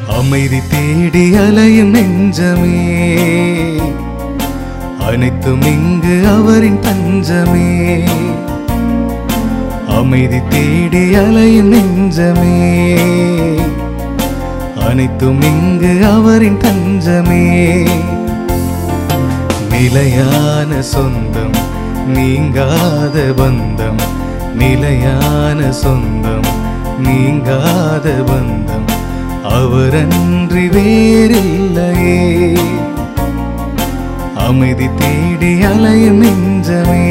அமைதி தேடி அலையும் நெஞ்சமே அனைத்தும் இங்கு அவரின் தஞ்சமே அமைதி தேடி அலையும் நெஞ்சமே அனைத்தும் இங்கு அவரின் தஞ்சமே நிலையான சொந்தம் நீங்காத பந்தம் நிலையான சொந்தம் நீங்காத பந்தம் அவரன்றி வேறில்லையே அமைதி தேடி அலையும் நெஞ்சமே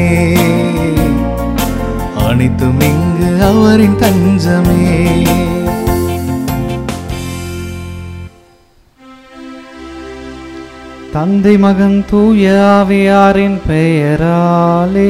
அனைத்தும் இங்கு அவரின் தஞ்சமே தந்தை மகன் தூய ஆவியாரின் பெயராலே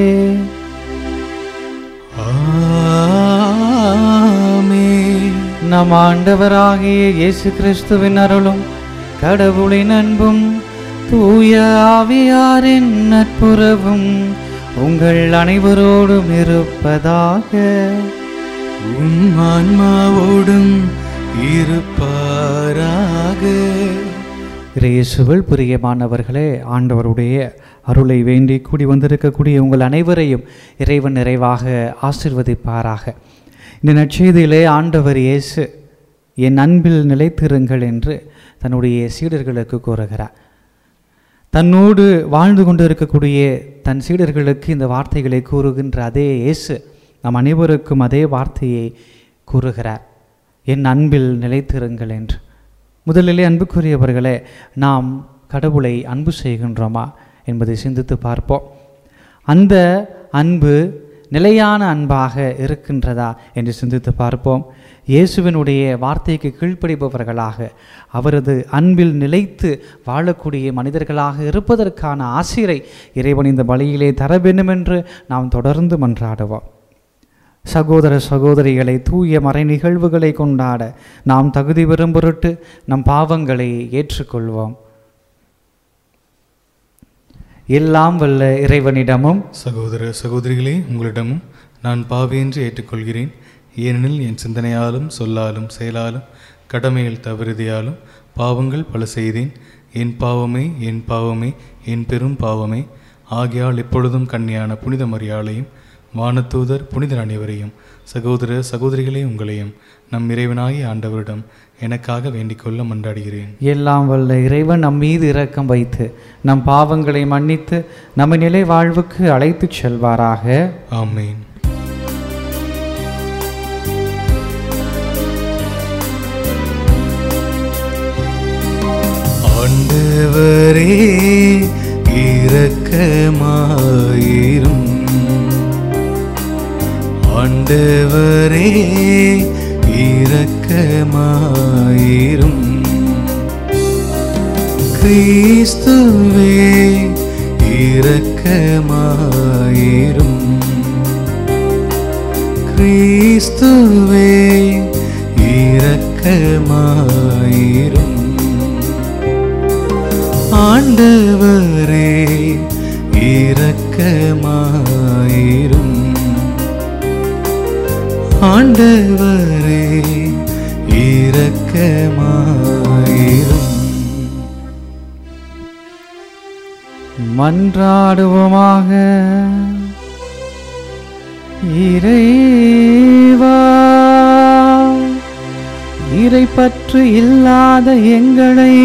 ஆமென். நம் ஆண்டவராகிய இயேசு கிறிஸ்துவின் அருளும் கடவுளின் அன்பும் தூய ஆவியாரின் நட்புறவும் உங்கள் அனைவரோடும் இருப்பதாக உம் ஆன்மாவோடும் இருப்பாராக இயேசுவில் பிரியமானவர்களே ஆண்டவருடைய அருளை வேண்டி கூடி வந்திருக்கக்கூடிய உங்கள் அனைவரையும் இறைவன் நிறைவாக ஆசிர்வதிப்பாராக இந்த நற்செய்தியிலே ஆண்டவர் இயேசு என் அன்பில் நிலைத்திருங்கள் என்று தன்னுடைய சீடர்களுக்கு கூறுகிறார் தன்னோடு வாழ்ந்து கொண்டு இருக்கக்கூடிய தன் சீடர்களுக்கு இந்த வார்த்தைகளை கூறுகின்ற அதே இயேசு நம் அனைவருக்கும் அதே வார்த்தையை கூறுகிறார் என் அன்பில் நிலைத்திருங்கள் என்று முதலிலே அன்புக்குரியவர்களே நாம் கடவுளை அன்பு செய்கின்றோமா என்பதை சிந்தித்து பார்ப்போம் அந்த அன்பு நிலையான அன்பாக இருக்கின்றதா என்று சிந்தித்து பார்ப்போம் இயேசுவினுடைய வார்த்தைக்கு கீழ்ப்படிப்பவர்களாக அவரது அன்பில் நிலைத்து வாழக்கூடிய மனிதர்களாக இருப்பதற்கான ஆசிரை இறைவன் இந்த பலியிலே தர வேண்டுமென்று நாம் தொடர்ந்து மன்றாடுவோம் சகோதர சகோதரிகளை தூய மறை நிகழ்வுகளை கொண்டாட நாம் தகுதி பெறும் பொருட்டு நம் பாவங்களை ஏற்றுக்கொள்வோம் எல்லாம் வல்ல இறைவனிடமும் சகோதர சகோதரிகளே உங்களிடமும் நான் பாவியென்று ஏற்றுக்கொள்கிறேன் ஏனெனில் என் சிந்தனையாலும் சொல்லாலும் செயலாலும் கடமையில் தவறுதியாலும் பாவங்கள் பல செய்தேன் என் பாவமே என் பாவமே என் பெரும் பாவமே ஆகையால் எப்பொழுதும் கன்னியான புனித மரியாளையும் வானதூதர் புனிதர் அனைவரையும் சகோதர சகோதரிகளே உங்களையும் நம் இறைவனாகிய ஆண்டவரிடம் எனக்காக வேண்டிக்கொள்ள மன்றாடுகிறேன் எல்லாம் வல்ல இறைவன் நம் மீது இரக்கம் வைத்து நம் பாவங்களை மன்னித்து நம்ம நிலை வாழ்வுக்கு அழைத்துச் செல்வாராக ஆமென் ஆண்டவரே இரக்கமாயிரும் ஆண்டவரே இரக்கமாயிரும் கிறிஸ்துவே இரக்கமாயிரும் கிறிஸ்துவே இரக்கமாயிரும் ஆண்டவரே இரக்கமாயிரும் ஆண்டவரே இரக்கமாயிரும் மன்றாடுவோமாக இறைவா இறைப்பற்று இல்லாத எங்களை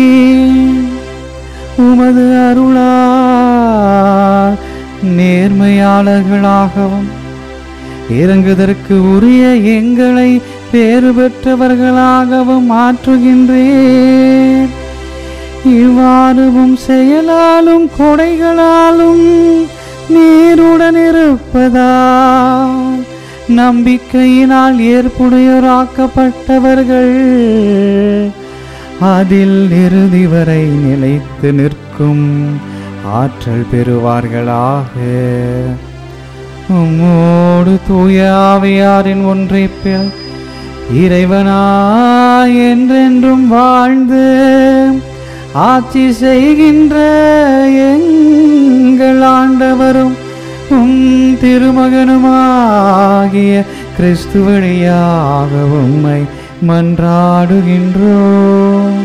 உமது அருளால் நேர்மையாளர்களாகவும் இறங்குதற்கு உரிய எங்களை பேறு பெற்றவர்களாகவும் மாற்றுகின்றேன் இவ்வாறுவும் செயலாலும் கொடைகளாலும் நீருடன் இருப்பதா நம்பிக்கையினால் ஏற்புடையோராக்கப்பட்டவர்கள் அதில் இறுதி வரை நிலைத்து நிற்கும் ஆற்றல் பெறுவார்களாக உம்மோடு தூய ஆவியாரின் ஒன்றைப்பில் இறைவனாய் என்றென்றும் வாழ்ந்து ஆட்சி செய்கின்ற எங்கள் ஆண்டவரும் உம் திருமகனுமாகிய கிறிஸ்து வழியாக உம்மை மன்றாடுகின்றோம்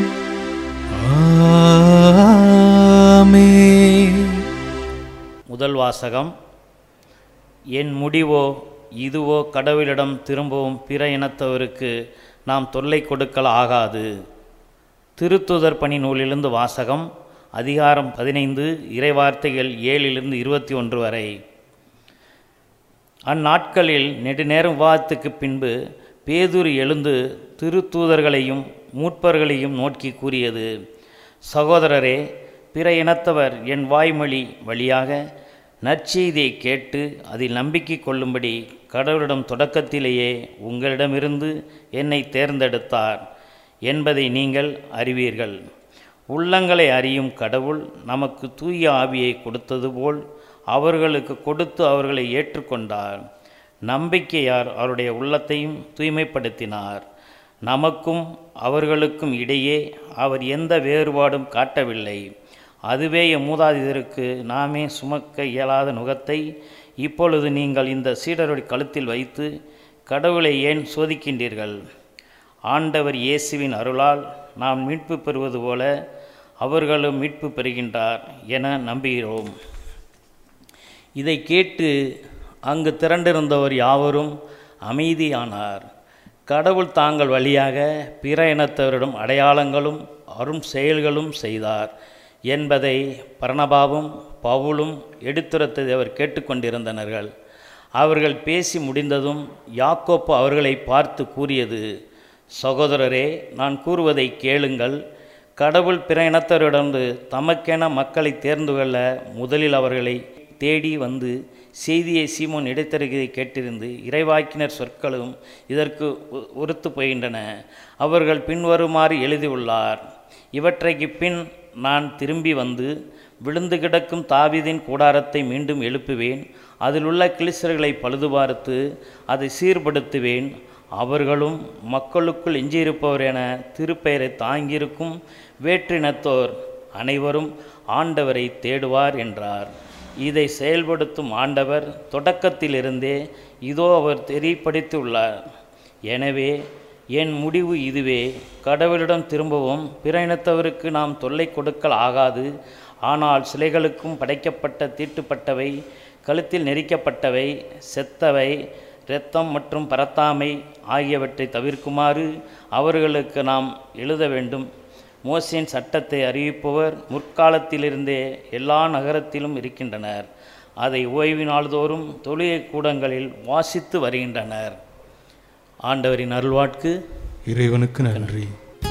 ஆமென் முதல் வாசகம் என் முடிவோ இதுவோ கடவுளிடம் திரும்பவும் பிற இனத்தவருக்கு நாம் தொல்லை கொடுக்கல் ஆகாது திருத்துதர் பணி நூலிலிருந்து வாசகம் அதிகாரம் பதினைந்து இறைவார்த்தைகள் ஏழிலிருந்து இருபத்தி ஒன்று வரை அந்நாட்களில் நெடுநேரம் விவாதத்துக்கு பின்பு பேதுரு எழுந்து திருத்தூதர்களையும் மூப்பர்களையும் நோக்கி கூறியது சகோதரரே பிற இனத்தவர் என் வாய்மொழி வழியாக நற்செய்தியை கேட்டு அதில் நம்பிக்கை கொள்ளும்படி கடவுளிடம் தொடக்கத்திலேயே உங்களிடமிருந்து என்னை தேர்ந்தெடுத்தார் என்பதை நீங்கள் அறிவீர்கள் உள்ளங்களை அறியும் கடவுள் நமக்கு தூய ஆவியை கொடுத்தது போல் அவர்களுக்கு கொடுத்து அவர்களை ஏற்றுக்கொண்டார் நம்பிக்கையார் அவருடைய உள்ளத்தையும் தூய்மைப்படுத்தினார் நமக்கும் அவர்களுக்கும் இடையே அவர் எந்த வேறுபாடும் காட்டவில்லை அதுவே எம் மூதாதையருக்கு நாமே சுமக்க இயலாத நுகத்தை இப்பொழுது நீங்கள் இந்த சீடருடைய கழுத்தில் வைத்து கடவுளை ஏன் சோதிக்கின்றீர்கள் ஆண்டவர் இயேசுவின் அருளால் நாம் மீட்பு பெறுவது போல அவர்களும் மீட்பு பெறுகின்றார் என நம்புகிறோம் இதை கேட்டு அங்கு திரண்டிருந்தவர் யாவரும் அமைதியானார் கடவுள் தாங்கள் வழியாக பிற இனத்தவரிடம் அடையாளங்களும் அரும் செயல்களும் செய்தார் என்பதை பரணபாவும் பவுலும் எடுத்துரைத்ததை அவர் கேட்டுக்கொண்டிருந்தனர்கள் அவர்கள் பேசி முடிந்ததும் யாக்கோப்பு அவர்களை பார்த்து கூறியது சகோதரரே நான் கூறுவதை கேளுங்கள் கடவுள் பிற இனத்தவரிடந்து தமக்கென மக்களை தேர்ந்து கொள்ள முதலில் அவர்களை தேடி வந்து செய்தியை சீமோன் இடைத்தருகிறதை கேட்டிருந்து இறைவாக்கினர் சொற்களும் இதற்கு ஒ- ஒருத்து போகின்றன அவர்கள் பின்வருமாறு எழுதியுள்ளார் இவற்றைக்கு பின் நான் திரும்பி வந்து விழுந்து கிடக்கும் தாவீதின் கூடாரத்தை மீண்டும் எழுப்புவேன் அதில் உள்ள கிளிசர்களை பழுதுபார்த்து அதை சீர்படுத்துவேன் அவர்களும் மக்களுக்குள் எஞ்சியிருப்பவர் என திருப்பெயரை தாங்கியிருக்கும் வேற்றினத்தோர் அனைவரும் ஆண்டவரை தேடுவார் என்றார் இதை செயல்படுத்தும் ஆண்டவர் தொடக்கத்திலிருந்தே இதோ அவர் தெரியப்படுத்தியுள்ளார் எனவே என் முடிவு இதுவே கடவுளிடம் திரும்பவும் பிற இனத்தவருக்கு நாம் தொல்லை கொடுக்கல் ஆகாது ஆனால் சிலைகளுக்கும் படைக்கப்பட்ட தீட்டுப்பட்டவை கழுத்தில் நெரிக்கப்பட்டவை செத்தவை இரத்தம் மற்றும் பரத்தாமை ஆகியவற்றை தவிர்க்குமாறு அவர்களுக்கு நாம் எழுத வேண்டும் மோசேன் சட்டத்தை அறிவிப்பவர் முற்காலத்திலிருந்தே எல்லா நகரத்திலும் இருக்கின்றனர் அதை ஓய்வு நாள்தோறும் தொழுகை கூடங்களில் வாசித்து வருகின்றனர் ஆண்டவரின் அருள்வாட்கு இறைவனுக்கு நன்றி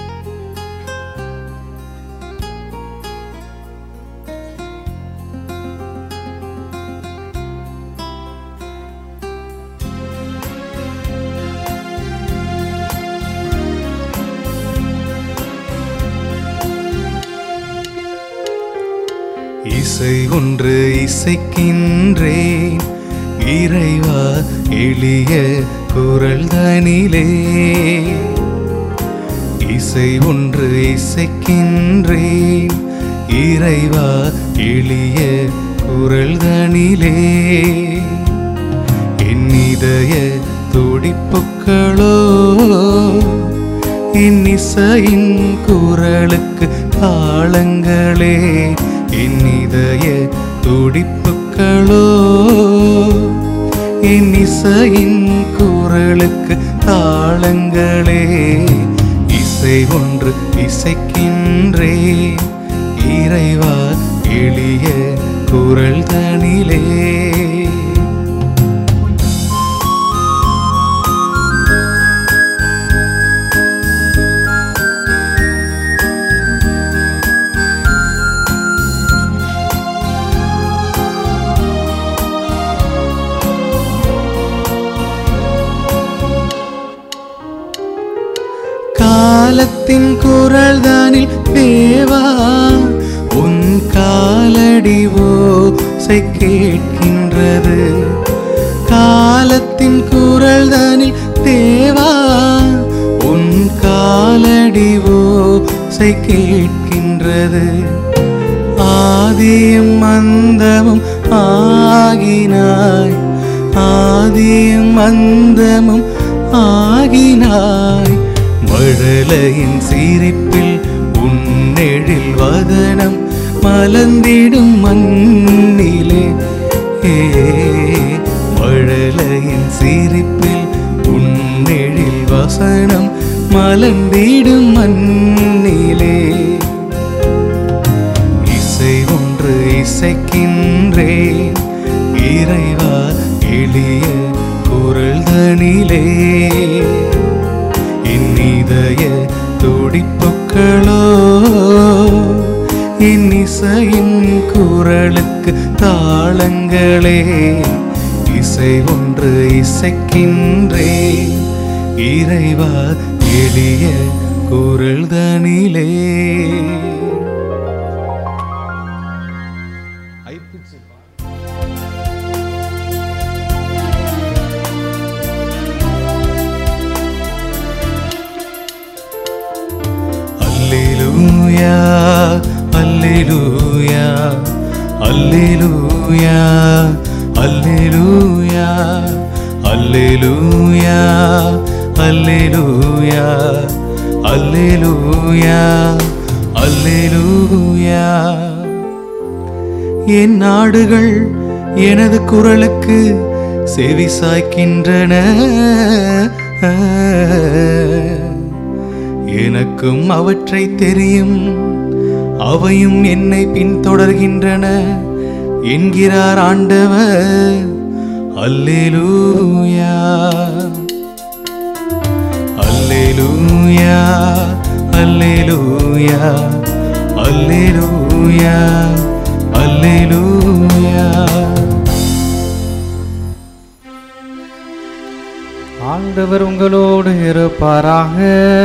இசை ஒன்று இசைக்கின்றேன் இறைவா எளிய குரல் தனிலே இசை ஒன்று இசைக்கின்றேன் இறைவா எளிய குரல் தனிலே என் இதய துடிப்புக்களோ என் இசையின் குரலுக்கு தாளங்களே என் இதய துடிப்புக்களோ என் இசையின் குரலுக்கு தாளங்களே இசை ஒன்று இசைக்கின்றேன் இறைவா எளிய குரல் தனிலே காலத்தின் குரல் தானில் தேவா உன் காலடி ஓசை கேட்கின்றது காலத்தின் குரல் தானில் தேவா உன் காலடி ஓசை கேட்கின்றது ஆதியும் அந்தமும் ஆகினாய் ஆதியும் அந்தமும் ஆகினாய் மழலையின் சிரிப்பில் உன்னெழில் வதனம் மலர்ந்திடும் மண்ணிலே ஏ மழலையின் சிரிப்பில் உன்னெழில் வசனம் மலர்ந்திடும் மண்ணிலே இசை ஒன்று இசைக்கின்றேன் இறைவா எளிய குரல் தனிலே என் இதய துடிப்புக்களோ என் இசையின் குரலுக்கு தாளங்களே இசை ஒன்று இசைக்கின்றேன் இறைவா எளிய குரல் தனிலே அல்லேலூயா அல்லேலூயா அல்லேலூயா அல்லேலூயா அல்லேலூயா அல்லேலூயா அல்லேலூயா அல்லேலூயா என் நாடுகள் எனது குரலுக்கு செவி சாய்க்கின்றன எனக்கும் அவற்றை தெரியும் அவையும் என்னை பின்தொடர்கின்றன என்கிறார் ஆண்டவர் அல்லேலூயா அல்லேலூயா அல்லேலூயா அல்லேலூயா அல்லேலூயா ஆண்டவர் உங்களோடு இருப்பாராக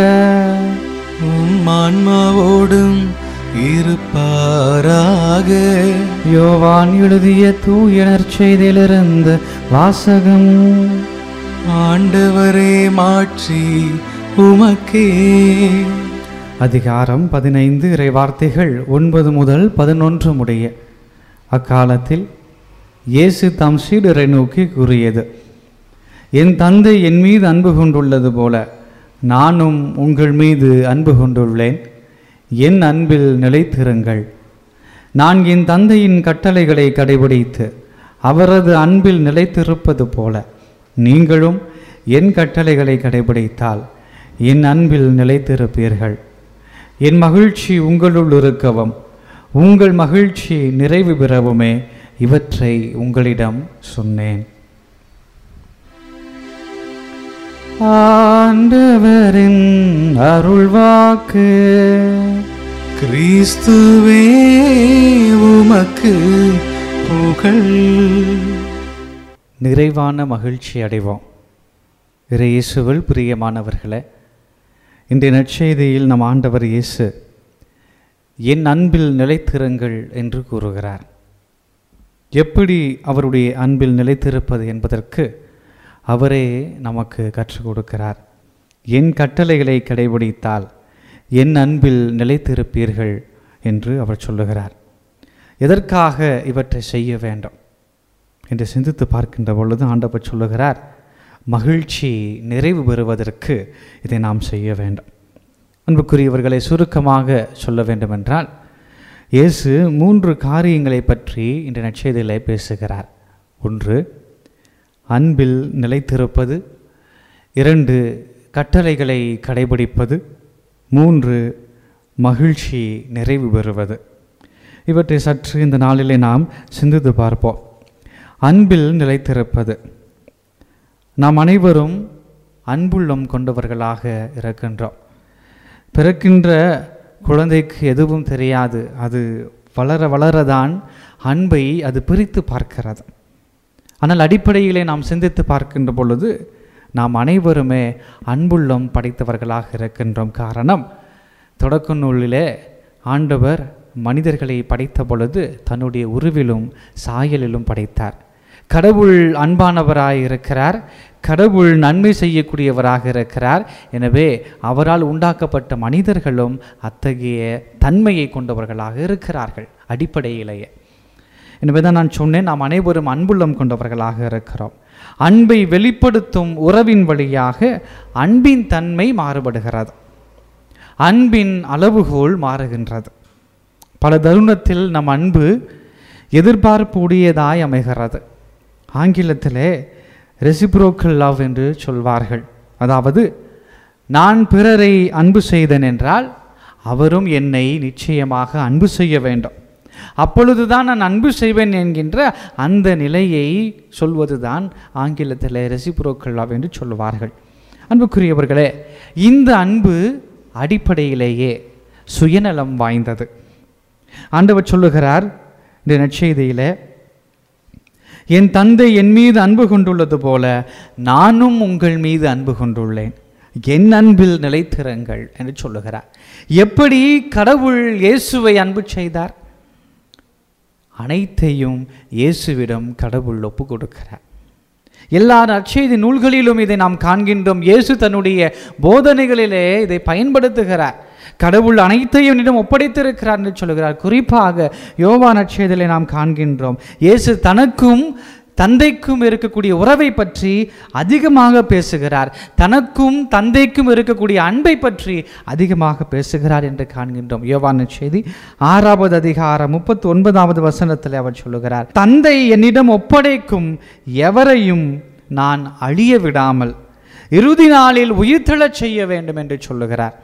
உம் ஆன்மாவோடும் இருப்பாராக யோவான் எழுதிய தூயனர் செய்தியிலிருந்து வாசகம் ஆண்டவரே மாட்சி உமக்கே அதிகாரம் பதினைந்து இறை வார்த்தைகள் ஒன்பது முதல் பதினொன்று முடிய அக்காலத்தில் இயேசு தம் சீடரை நோக்கி கூறியது என் தந்தை என் மீது அன்பு கொண்டுள்ளது போல நானும் உங்கள் மீது அன்பு கொண்டுள்ளேன் என் அன்பில் நிலைத்திருங்கள் நான் என் தந்தையின் கட்டளைகளை கடைபிடித்து அவரது அன்பில் நிலைத்திருப்பது போல நீங்களும் என் கட்டளைகளை கடைபிடித்தால் என் அன்பில் நிலைத்திருப்பீர்கள் என் மகிழ்ச்சி உங்களுள் இருக்கவும் உங்கள் மகிழ்ச்சி நிறைவு பெறவுமே இவற்றை உங்களிடம் சொன்னேன் ஆண்டவரின் அருள்வாக்கு கிறிஸ்துவே உமக்கு புகழ் நிறைவான மகிழ்ச்சி அடைவோம் இறை இயேசுவில் பிரியமானவர்களே இன்றைய நற்செய்தியில் நம் ஆண்டவர் இயேசு என் அன்பில் நிலைத்திருங்கள் என்று கூறுகிறார் எப்படி அவருடைய அன்பில் நிலைத்திருப்பது என்பதற்கு அவரே நமக்கு கற்றுக் கொடுக்கிறார் என் கட்டளைகளை கடைபிடித்தால் என் அன்பில் நிலைத்திருப்பீர்கள் என்று அவர் சொல்லுகிறார் எதற்காக இவற்றை செய்ய வேண்டும் என்று சிந்தித்து பார்க்கின்ற பொழுது ஆண்டவர் சொல்லுகிறார் மகிழ்ச்சி நிறைவு பெறுவதற்கு இதை நாம் செய்ய வேண்டும் அன்புக்குரியவர்களை சுருக்கமாக சொல்ல வேண்டுமென்றால் இயேசு மூன்று காரியங்களை பற்றி இந்த நற்செய்தியிலே பேசுகிறார் ஒன்று அன்பில் நிலைத்திருப்பது இரண்டு கட்டளைகளை கடைபிடிப்பது மூன்று மகிழ்ச்சி நிறைவு பெறுவது இவற்றை சற்று இந்த நாளிலே நாம் சிந்தித்து பார்ப்போம் அன்பில் நிலைத்திருப்பது நாம் அனைவரும் அன்புள்ளம் கொண்டவர்களாக இருக்கின்றோம் பிறக்கின்ற குழந்தைக்கு எதுவும் தெரியாது அது வளர வளரதான் அன்பை அது பிரித்து பார்க்கிறது ஆனால் அடிப்படையிலே நாம் சிந்தித்து பார்க்கின்ற பொழுது நாம் அனைவருமே அன்புள்ளம் படைத்தவர்களாக இருக்கின்றோம் காரணம் தொடக்க நூலிலே ஆண்டவர் மனிதர்களை படைத்த பொழுது தன்னுடைய உருவிலும் சாயலிலும் படைத்தார் கடவுள் அன்பானவராய் இருக்கிறார் கடவுள் நன்மை செய்யக்கூடியவராக இருக்கிறார் எனவே அவரால் உண்டாக்கப்பட்ட மனிதர்களும் அத்தகைய தன்மையை கொண்டவர்களாக இருக்கிறார்கள் அடிப்படையிலேயே எனவே தான் நான் சொன்னேன் நாம் அனைவரும் அன்புள்ளம் கொண்டவர்களாக இருக்கிறோம் அன்பை வெளிப்படுத்தும் உறவின் வழியாக அன்பின் தன்மை மாறுபடுகிறது அன்பின் அளவுகோல் மாறுகின்றது பல தருணத்தில் நம் அன்பு எதிர்பார்ப்புடையதாய் அமைகிறது ஆங்கிலத்திலே ரெசிப்ரோக்கல் லவ் என்று சொல்வார்கள் அதாவது நான் பிறரை அன்பு செய்தேன் என்றால் அவரும் என்னை நிச்சயமாக அன்பு செய்ய வேண்டும் அப்பொழுதுதான் நான் அன்பு செய்வேன் என்கின்ற அந்த நிலையை சொல்வதுதான் ஆங்கிலத்தில் ரெசிப்ரோக்கல் லவ் என்று சொல்லுவார்கள் அன்புக்குரியவர்களே இந்த அன்பு அடிப்படையிலேயே சுயநலம் வாய்ந்தது ஆண்டவர் சொல்லுகிறார் இந்த நற்செய்தியிலே என் தந்தை என் மீது அன்பு கொண்டுள்ளது போல நானும் உங்கள் மீது அன்பு கொண்டுள்ளேன் என் அன்பில் நிலைத்திருங்கள் என்று சொல்லுகிறார் எப்படி கடவுள் இயேசுவை அன்பு செய்தார் அனைத்தையும் இயேசுவிடம் கடவுள் ஒப்பு கொடுக்கிறார் எல்லா நற்செய்தி நூல்களிலும் இதை நாம் காண்கின்றோம் இயேசு தன்னுடைய போதனைகளிலே இதை பயன்படுத்துகிறார் கடவுள் அனைத்தையும் என்னிடம் ஒப்படைத்திருக்கிறார் என்று சொல்கிறார் குறிப்பாக யோவா நற்செய்தியிலே நாம் காண்கின்றோம் இயேசு தனக்கும் தந்தைக்கும் இருக்கக்கூடிய உறவை பற்றி அதிகமாக பேசுகிறார் தனக்கும் தந்தைக்கும் இருக்கக்கூடிய அன்பை பற்றி அதிகமாக பேசுகிறார் என்று காண்கின்றோம் யோவான செய்தி ஆறாவது அதிகாரம் முப்பத்தி ஒன்பதாவது வசனத்தில் அவர் சொல்லுகிறார் தந்தை என்னிடம் ஒப்படைக்கும் எவரையும் நான் அழிய விடாமல் இறுதி நாளில் உயிர்த்தெழச் செய்ய வேண்டும் என்று சொல்லுகிறார்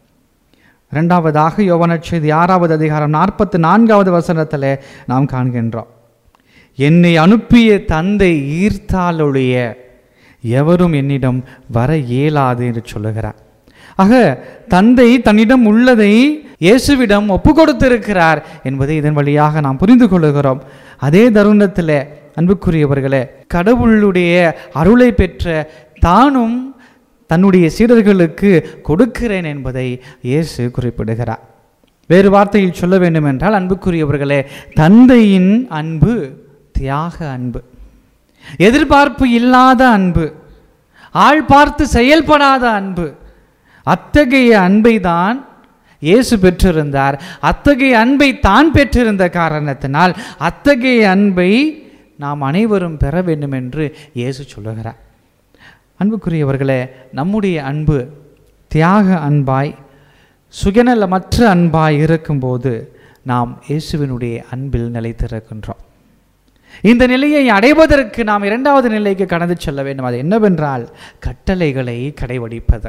இரண்டாவதாக யோவான செய்தி ஆறாவது அதிகாரம் நாற்பத்தி நான்காவது வசனத்தில் நாம் காண்கின்றோம் என்னை அனுப்பிய தந்தை ஈர்த்தாலொழிய எவரும் என்னிடம் வர இயலாது என்று சொல்லுகிறார் ஆக தந்தை தன்னிடம் உள்ளதை இயேசுவிடம் ஒப்பு கொடுத்திருக்கிறார் என்பதை இதன் வழியாக நாம் புரிந்து கொள்ளுகிறோம் அதே தருணத்தில் அன்புக்குரியவர்களே கடவுளுடைய அருளை பெற்ற தானும் தன்னுடைய சீடர்களுக்கு கொடுக்கிறேன் என்பதை இயேசு குறிப்பிடுகிறார் வேறு வார்த்தையில் சொல்ல வேண்டும் என்றால் அன்புக்குரியவர்களே தந்தையின் அன்பு தியாக அன்பு எதிர்பார்ப்பு இல்லாத அன்பு ஆள் பார்த்து செயல்படாத அன்பு அத்தகைய அன்பை தான் இயேசு பெற்றிருந்தார் அத்தகைய அன்பை தான் பெற்றிருந்த காரணத்தினால் அத்தகைய அன்பை நாம் அனைவரும் பெற வேண்டும் என்று இயேசு சொல்லுகிறார் அன்புக்குரியவர்களே நம்முடைய அன்பு தியாக அன்பாய் சுயநலமற்ற அன்பாய் இருக்கும்போது நாம் இயேசுவினுடைய அன்பில் நிலைத்திருக்கின்றோம் இந்த நிலையை அடைவதற்கு நாம் இரண்டாவது நிலைக்கு கடந்து செல்ல வேண்டும் அது என்னவென்றால் கட்டளைகளை கடைபிடிப்பது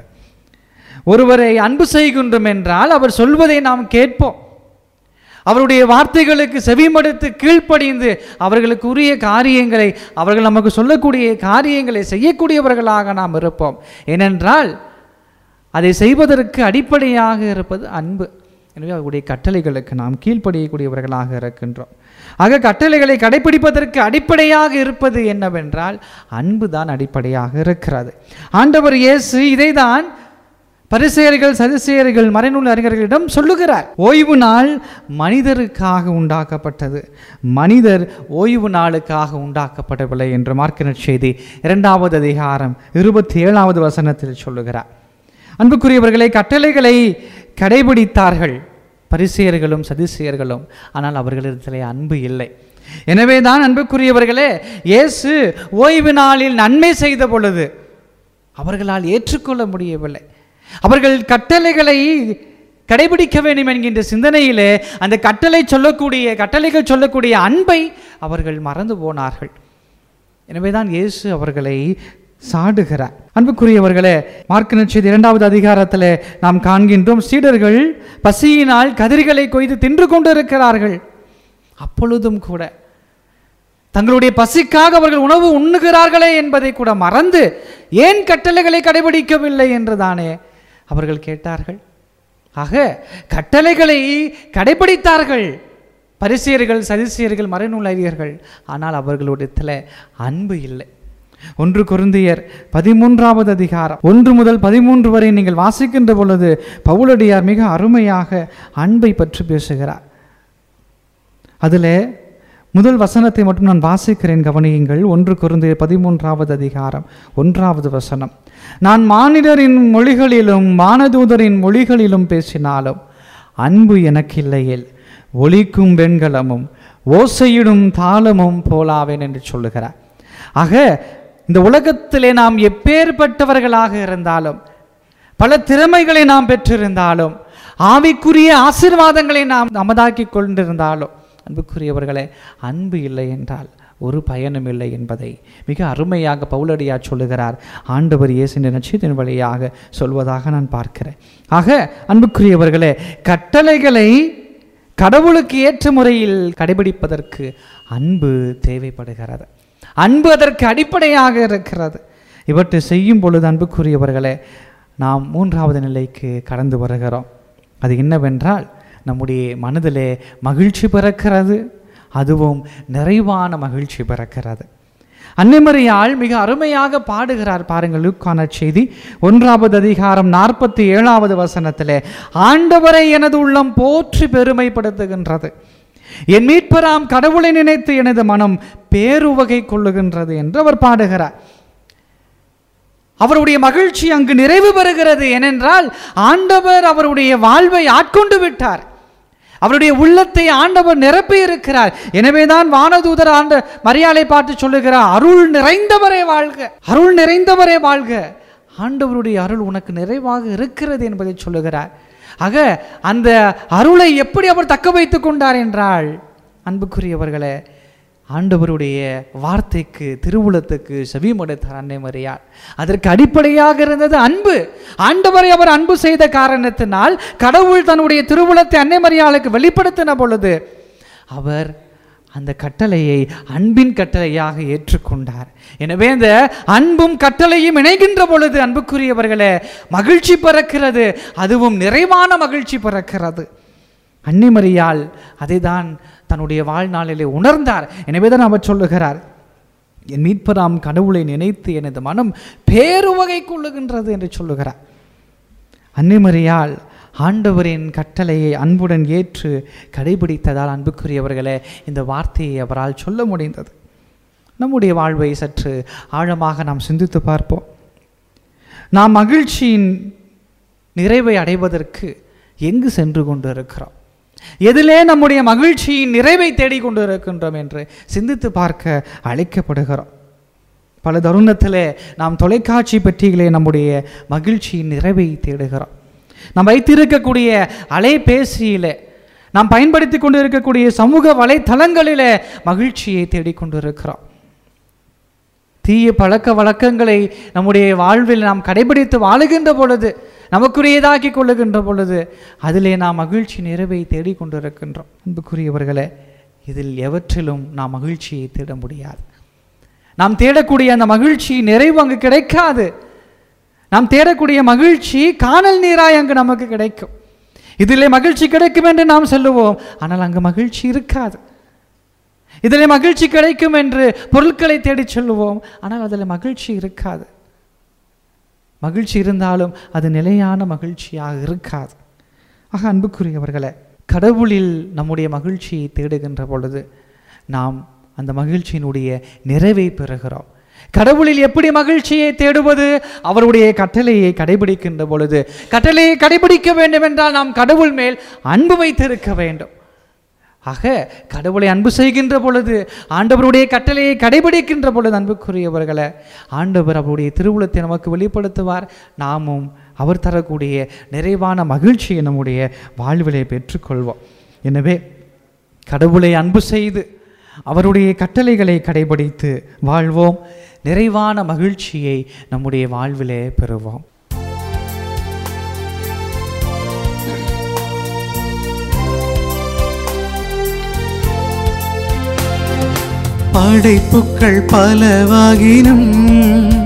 ஒருவரை அன்பு செய்கின்றோம் என்றால் அவர் சொல்வதை நாம் கேட்போம் அவருடைய வார்த்தைகளுக்கு செவிமடுத்து கீழ்ப்படிந்து அவர்களுக்கு உரிய காரியங்களை அவர்கள் நமக்கு சொல்லக்கூடிய காரியங்களை செய்யக்கூடியவர்களாக நாம் இருப்போம் ஏனென்றால் அதை செய்வதற்கு அடிப்படையாக இருப்பது அன்பு எனவே அவருடைய கட்டளைகளுக்கு நாம் கீழ்ப்படியக்கூடியவர்களாக இருக்கின்றோம் ஆக கட்டளைகளை கடைபிடிப்பதற்கு அடிப்படையாக இருப்பது என்னவென்றால் அன்பு தான் அடிப்படையாக இருக்கிறது ஆண்டவர் இயேசு இதைதான் பரிசெயர்கள் சதிசெயர்கள் மறைநூல் அறிஞர்களிடம் சொல்லுகிறார் ஓய்வு நாள் மனிதருக்காக உண்டாக்கப்பட்டது மனிதர் ஓய்வு நாளுக்காக உண்டாக்கப்படவில்லை என்று மார்க்கினர் செய்தி இரண்டாவது அதிகாரம் இருபத்தி ஏழாவது வசனத்தில் சொல்லுகிறார் அன்புக்குரியவர்களை கட்டளைகளை கடைபிடித்தார்கள் பரிசெயர்களும் சதிசெயர்களும் ஆனால் அவர்களிடத்திலே அன்பு இல்லை எனவே தான் அன்புக்குரியவர்களே இயேசு ஓய்வு நாளில் நன்மை செய்த பொழுது அவர்களால் ஏற்றுக்கொள்ள முடியவில்லை அவர்கள் கட்டளைகளை கடைபிடிக்க வேண்டும் என்கின்ற சிந்தனையிலே அந்த கட்டளை சொல்லக்கூடிய கட்டளைகள் சொல்லக்கூடிய அன்பை அவர்கள் மறந்து போனார்கள் எனவே தான் இயேசு அவர்களை சாடுகிறார் அன்புக்குரியவர்களே மார்க்கு நட்சத்திர இரண்டாவது அதிகாரத்தில் நாம் காண்கின்றோம் சீடர்கள் பசியினால் கதிர்களை கொய்து தின்று கொண்டிருக்கிறார்கள் அப்பொழுதும் கூட தங்களுடைய பசிக்காக அவர்கள் உணவு உண்ணுகிறார்களே என்பதை கூட மறந்து ஏன் கட்டளைகளை கடைபிடிக்கவில்லை என்று தானே அவர்கள் கேட்டார்கள் ஆக கட்டளைகளை கடைபிடித்தார்கள் பரிசியர்கள் சதிசியர்கள் மறைநூல் அறிஞர்கள் ஆனால் அவர்களுடைய அன்பு இல்லை ஒன்று குருந்தியர் பதிமூன்றாவது அதிகாரம் ஒன்று முதல் பதிமூன்று வரை நீங்கள் வாசிக்கின்ற பொழுது பவுலடியார் மிக அருமையாக அன்பை பற்றி பேசுகிறார் அதில் முதல் வசனத்தை மட்டும் நான் வாசிக்கிறேன் கவனியுங்கள் ஒன்று குருந்தியர் பதிமூன்றாவது அதிகாரம் ஒன்றாவது வசனம் நான் மானிடரின் மொழிகளிலும் வானதூதரின் மொழிகளிலும் பேசினாலும் அன்பு எனக்கில்லையில் ஒலிக்கும் வெண்கலமும் ஓசையிடும் தாளமும் போலாவேன் என்று சொல்லுகிறார் ஆக இந்த உலகத்திலே நாம் எப்பேற்பட்டவர்களாக இருந்தாலும் பல திறமைகளை நாம் பெற்றிருந்தாலும் ஆவிக்குரிய ஆசீர்வாதங்களை நாம் நமதாக்கி கொண்டிருந்தாலும் அன்புக்குரியவர்களே அன்பு இல்லை என்றால் ஒரு பயனும் இல்லை என்பதை மிக அருமையாக பவுலடியா சொல்லுகிறார் ஆண்டவர் இயேசுவின் நட்சத்தின் வழியாக சொல்வதாக நான் பார்க்கிறேன் ஆக அன்புக்குரியவர்களே கட்டளைகளை கடவுளுக்கு ஏற்ற முறையில் கடைபிடிப்பதற்கு அன்பு தேவைப்படுகிறது அன்பு அதற்கு அடிப்படையாக இருக்கிறது இவற்றை செய்யும் பொழுது அன்புக்குரியவர்களே நாம் மூன்றாவது நிலைக்கு கடந்து வருகிறோம் அது என்னவென்றால் நம்முடைய மனதிலே மகிழ்ச்சி பிறக்கிறது அதுவும் நிறைவான மகிழ்ச்சி பிறக்கிறது அன்னைமரியாள் மிக அருமையாக பாடுகிறார் பாருங்கள் லுக்கான செய்தி ஒன்றாவது அதிகாரம் நாற்பத்தி ஏழாவது வசனத்திலே ஆண்டவரை எனது உள்ளம் போற்றி பெருமைப்படுத்துகின்றது என் மீட்பராம் கடவுளை நினைத்து எனது மனம் பேருவகை கொள்ளுகின்றது என்று அவர் பாடுகிறார் அவருடைய மகிழ்ச்சி அங்கு நிறைவு பெறுகிறது ஏனென்றால் ஆண்டவர் அவருடைய வாழ்வை ஆட்கொண்டு விட்டார் அவருடைய உள்ளத்தை ஆண்டவர் நிரப்பி இருக்கிறார் எனவேதான் வானதூதர் ஆண்ட மரியாதை பார்த்து சொல்லுகிறார் அருள் நிறைந்தவரே வாழ்க அருள் நிறைந்தவரே வாழ்க ஆண்டவருடைய அருள் உனக்கு நிறைவாக இருக்கிறது என்பதை சொல்லுகிறார் ஆக அந்த அருளை எப்படி அவர் தக்க வைத்துக் கொண்டார் என்றால் அன்புக்குரியவர்களே ஆண்டவருடைய வார்த்தைக்கு திருவுளத்துக்கு செவிமடுத்தார் அன்னை மரியாள் அதற்கு அடிப்படையாக இருந்தது அன்பு ஆண்டவரை அவர் அன்பு செய்த காரணத்தினால் கடவுள் தன்னுடைய திருவுளத்தை அன்னை மரியாளுக்கு வெளிப்படுத்தின பொழுது அவர் அந்த கட்டளையை அன்பின் கட்டளையாக ஏற்றுக்கொண்டார் எனவே அந்த அன்பும் கட்டளையும் இணைகின்ற பொழுது அன்புக்குரியவர்களே மகிழ்ச்சி பிறக்கிறது அதுவும் நிறைவான மகிழ்ச்சி பிறக்கிறது அன்னிமரியால் அதை தான் தன்னுடைய வாழ்நாளிலே உணர்ந்தார் எனவே தான் அவர் சொல்லுகிறார் என் மீட்பராம் கடவுளை நினைத்து எனது மனம் பேருவகை கொள்ளுகின்றது என்று சொல்லுகிறார் அன்னிமரியால் ஆண்டவரின் கட்டளையை அன்புடன் ஏற்று கடைபிடித்ததால் அன்புக்குரியவர்களே இந்த வார்த்தையை அவரால் சொல்ல முடிந்தது நம்முடைய வாழ்வை சற்று ஆழமாக நாம் சிந்தித்து பார்ப்போம் நாம் மகிழ்ச்சியின் நிறைவை அடைவதற்கு எங்கு சென்று கொண்டு இருக்கிறோம் எதிலே நம்முடைய மகிழ்ச்சியின் நிறைவை தேடிக்கொண்டு இருக்கின்றோம் என்று சிந்தித்து பார்க்க அழைக்கப்படுகிறோம் பல தருணத்திலே நாம் தொலைக்காட்சி பெட்டிகளே நம்முடைய மகிழ்ச்சியின் நிறைவை தேடுகிறோம் நாம் வைத்திருக்கக்கூடிய அலைபேசியிலே நாம் பயன்படுத்தி கொண்டு இருக்கக்கூடிய சமூக வலைத்தளங்களிலே மகிழ்ச்சியை தேடிக்கொண்டு இருக்கிறோம் தீய பழக்க வழக்கங்களை நம்முடைய வாழ்வில் நாம் கடைபிடித்து வாழுகின்ற பொழுது நமக்குரியதாக்கி கொள்ளுகின்ற பொழுது அதிலே நாம் மகிழ்ச்சி நிறைவை தேடிக்கொண்டிருக்கின்றோம் அன்புக்குரியவர்களே இதில் எவற்றிலும் நாம் மகிழ்ச்சியை தேட முடியாது நாம் தேடக்கூடிய அந்த மகிழ்ச்சி நிறைவு அங்கு கிடைக்காது நாம் தேடக்கூடிய மகிழ்ச்சி காணல் நீராய் அங்கு நமக்கு கிடைக்கும் இதிலே மகிழ்ச்சி கிடைக்கும் என்று நாம் சொல்லுவோம் ஆனால் அங்கு மகிழ்ச்சி இருக்காது இதில் மகிழ்ச்சி கிடைக்கும் என்று பொருட்களை தேடிச் சொல்லுவோம் ஆனால் அதில் மகிழ்ச்சி இருக்காது மகிழ்ச்சி இருந்தாலும் அது நிலையான மகிழ்ச்சியாக இருக்காது ஆக அன்புக்குரியவர்களே கடவுளில் நம்முடைய மகிழ்ச்சியை தேடுகின்ற பொழுது நாம் அந்த மகிழ்ச்சியினுடைய நிறைவை பெறுகிறோம் கடவுளில் எப்படி மகிழ்ச்சியை தேடுவது அவருடைய கட்டளையை கடைபிடிக்கின்ற பொழுது கட்டளையை கடைபிடிக்க வேண்டும் என்றால் நாம் கடவுள் மேல் அன்பு வைத்திருக்க வேண்டும் ஆக கடவுளை அன்பு செய்கின்ற பொழுது ஆண்டவருடைய கட்டளையை கடைபிடிக்கின்ற பொழுது அன்புக்குரியவர்களை ஆண்டவர் அவருடைய திருவுளத்தை நமக்கு வெளிப்படுத்துவார் நாமும் அவர் தரக்கூடிய நிறைவான மகிழ்ச்சியை நம்முடைய வாழ்விலை பெற்றுக்கொள்வோம் எனவே கடவுளை அன்பு செய்து அவருடைய கட்டளைகளை கடைபிடித்து வாழ்வோம் நிறைவான மகிழ்ச்சியை நம்முடைய வாழ்விலே பெறுவோம் படைப்புக்கள் பலவாகினும்